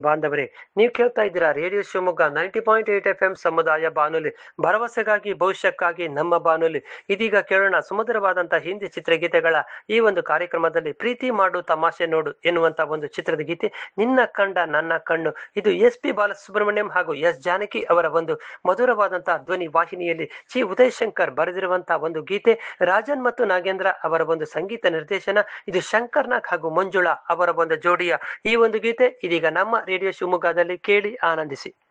ಬಾಂಧವರೇ ನೀವು ಕೇಳ್ತಾ ಇದ್ದೀರಾ radio Shivamogga ninety point eight F M ಸಮುದಾಯ ಬಾನುಲಿ ಭರವಸೆಗಾಗಿ ಭವಿಷ್ಯಕ್ಕಾಗಿ ನಮ್ಮ ಬಾನುಲಿ ಇದೀಗ ಕೇಳೋಣ ಸುಮಧುರವಾದಂತಹ ಹಿಂದಿ ಚಿತ್ರಗೀತೆಗಳ ಈ ಒಂದು ಕಾರ್ಯಕ್ರಮದಲ್ಲಿ ಪ್ರೀತಿ ಮಾಡು ತಮಾಷೆ ನೋಡು ಎನ್ನುವಂತ ಒಂದು ಚಿತ್ರದ ಗೀತೆ ನಿನ್ನ ಕಂಡ ನನ್ನ ಕಣ್ಣು ಇದು ಎಸ್ ಪಿ ಬಾಲಸುಬ್ರಹ್ಮಣ್ಯಂ ಹಾಗೂ ಎಸ್ ಜಾನಕಿ ಅವರ ಒಂದು ಮಧುರವಾದಂತಹ ಧ್ವನಿ ವಾಹಿನಿಯಲ್ಲಿ ಚಿ ಉದಯ್ ಶಂಕರ್ ಬರೆದಿರುವಂತಹ ಒಂದು ಗೀತೆ ರಾಜನ್ ಮತ್ತು ನಾಗೇಂದ್ರ ಅವರ ಒಂದು ಸಂಗೀತ ನಿರ್ದೇಶನ ಇದು ಶಂಕರ್ ನಾಗ್ ಹಾಗೂ ಮಂಜುಳಾ ಅವರ ಒಂದು ಜೋಡಿಯ ಈ ಒಂದು ಗೀತೆ ಇದೀಗ ನಮ್ಮ ರೇಡಿಯೋ ಶಿವಮೊಗ್ಗದಲ್ಲಿ ಕೇಳಿ ಆನಂದಿಸಿ